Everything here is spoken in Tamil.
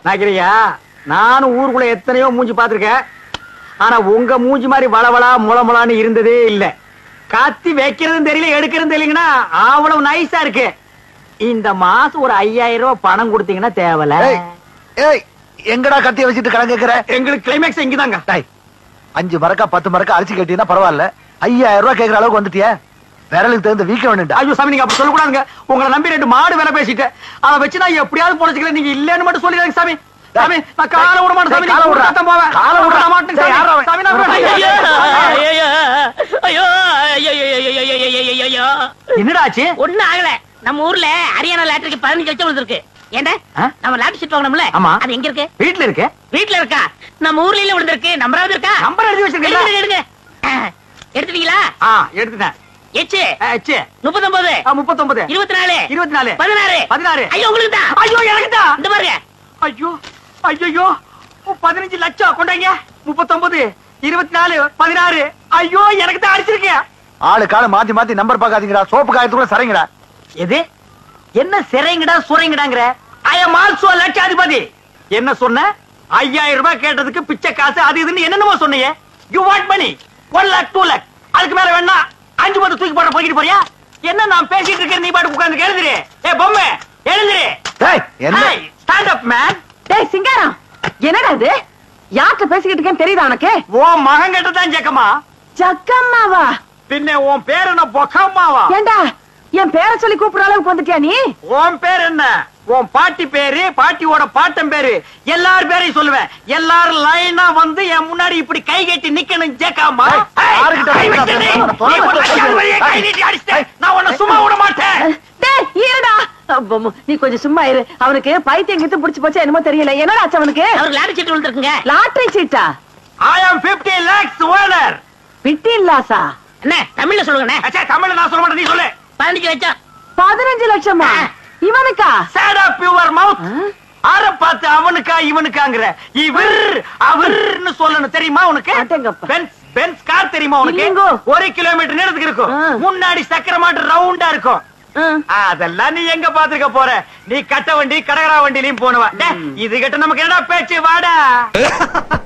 நாக்கிரியா நானும் ஊருக்குள்ள எத்தனையோ மூஞ்சி பார்த்திருக்கேன் ஆனா உங்க மூஞ்சி மாதிரி வளவளா முளமுளான்னு இருந்ததே இல்ல கத்தி வைக்கிறதும் தெரியல எடுக்கிறதும் தெரியலங்கன்னா அவ்வளவு நைஸா இருக்கு இந்த மாசம் ஒரு ஐயாயிரம் ரூபாய் பணம் கொடுத்தீங்கன்னா தேவல ஏய், ஏய் எங்கடா கத்திய வச்சுட்டு கடன் கேக்குற எங்களுக்கு கிளைமேக்ஸ் இங்கதாங்க டேய், அஞ்சு மரக்கா பத்து மரக்கா அரிசி கட்டினா பரவாயில்ல ஐயாயிரம் ரூபாய் கேக்குற அளவுக்கு வந்துட்டியே விரலுக்கு தகுந்த வீக்க வேணும்டா ஐயோ சாமி நீங்க அப்படி சொல்லக்கூடாதுங்க உங்களை நம்பி ரெண்டு மாடு வேலை பேசிட்டு அதை வச்சு நான் எப்படியாவது பொழைச்சிக்கிறேன் நீங்க இல்லன்னு மட்டும் சொல்லிடுங்க சாமி சாமி நான் காலை விட மாட்டேன் சாமி காலை நீங்க விடுறா. விடாதான் போவேன் காலை விடுறா. விட மாட்டேன் டேய், யார்றா சாமி அவன்? சாமி நான் ஐயோ, விட- ஐயோ, ஐயோ, ஐயோ, ஐயோ, ஐயோ, ஐயோ, ஐயோ, ஐயோ, ஐயோ. என்னடா ஆச்சு ஒண்ணும் ஆகல நம்ம ஊர்ல ஹரியானா லாட்டரிக்கு பதினஞ்சு லட்சம் விழுந்திருக்கு ஏண்டா ஆ? நம்ம லாட்டரி சீட் வாங்கணும்ல ஆமா. அது எங்க இருக்கு வீட்டுல இருக்கு வீட்ல இருக்கா நம்ம ஊர்ல இல்ல விழுந்திருக்கு நம்பராவது இருக்கா நம்பர் எழுதி எடுங்க வச்சிருக்கீங்களா எடுங்க ஆ, எடுத்துட்டீங்களா ஆ எடுத்துட்டேன் எச்சு ஆ, ச்சே. முப்பத்தொன்பது ஆ, முப்பத்தொன்பது இருபத்தி நாலு இருபத்தி நாலு பதினாறு பதினாறு ஐயோ உங்களுக்கு தான் ஐயோ எனக்கு தான் இந்த பாருங்க ஐயோ ஐயோ பதினஞ்சு லட்சம் கொண்டாங்க முப்பத்தொன்பது இருபத்தி நாலு பதினாறு ஐயோ எனக்கு தான் அடிச்சிருக்கேன் ஆளு கால மாத்தி மாத்தி நம்பர் பாக்காதீங்கடா சோப்பு காயத்துக்குள்ள சரிங்கடா எது என்ன சிறைங்கடா சுரைங்கடாங்கிற ஐ எம் ஆல்சோ லட்சாதிபதி என்ன சொன்ன ஐயாயிரம் ரூபாய் கேட்டதுக்கு பிச்சை காசு அது இதுன்னு என்னென்னமோ சொன்னீங்க you want money one lakh two lakh அதுக்கு மேல வேணா அஞ்சு பத்து தூக்கி போட போய்கிட்டு போறியா என்ன நான் பேசிட்டு இருக்கேன் நீ பாட்டு உட்கார்ந்து எழுதுரு ஏ பொம்மை எழுதுரு டேய் என்ன ஸ்டாண்ட் அப் மேன் டேய் சிங்காரம் என்னடா இது யார்கிட்ட பேசிக்கிட்டு இருக்கேன்னு தெரியுதா உனக்கு உன் மகன் கிட்ட தான் ஜக்கம்மா ஜக்கம்மாவா பின்ன உன் பேர் என்ன பொக்கம்மாவா ஏண்டா என் பேரை சொல்லி கூப்பிடுற அளவுக்கு வந்துட்டியா நீ உன் பேர் என்ன உன் பாட்டி பேரு பாட்டியோட பாட்டன் பேரு எல்லார் பேரையும் சொல்லுவேன் எல்லாரும் லைனா வந்து என் முன்னாடி இப்படி கை கட்டி நிக்கணும் ஜேக்காமா ஏய், யாருகிட்ட பேசுறா? நீ ஒரு லட்சாதிபதியை கை நீட்டி அடிச்சிட்ட. நான் உன்னை சும்மா விட மாட்டேன் டேய் இருடா அப்பம், நீ கொஞ்சம் சும்மா இரு அவனுக்கு பைத்தியம் கித்து புடிச்சு போச்சா என்னமோ தெரியல என்னடா ஆச்சு அவனுக்கு அவருக்கு லாட்டரி சீட் விழுந்திருக்குங்க லாட்டரி சீட்டா I am 50 lakhs owner பிட்டின் Lhasa என்ன தமிழ்ல சொல்லுங்கண்ணே அச்சா தமிழ்ல நான் சொல்ல மாட்டேன் நீ சொல்லு பதினஞ்சு லட்சம் பதினஞ்சு லட்சமா இவனுக்கா சேட் அப் யுவர் மவுத் ஆ? ஆர பார்த்து அவனுக்கா இவனுக்காங்கிற இவர் அவர்னு சொல்லணும் தெரியுமா உனக்கு அடேங்கப்பா. பென்ஸ் பென்ஸ் கார் தெரியுமா உனக்கு இல்லைங்கோ. ஒரு கிலோமீட்டர் நேரத்துக்கு இருக்கும் ஆ. முன்னாடி சக்கர மாட்டு ரவுண்டா இருக்கும் ஆ. அதெல்லாம் நீ எங்க பாத்துக்க போற நீ கட்ட வண்டி கடகரா வண்டிலையும் போனவ டே, இது கிட்ட நமக்கு என்னடா பேச்சு வாடா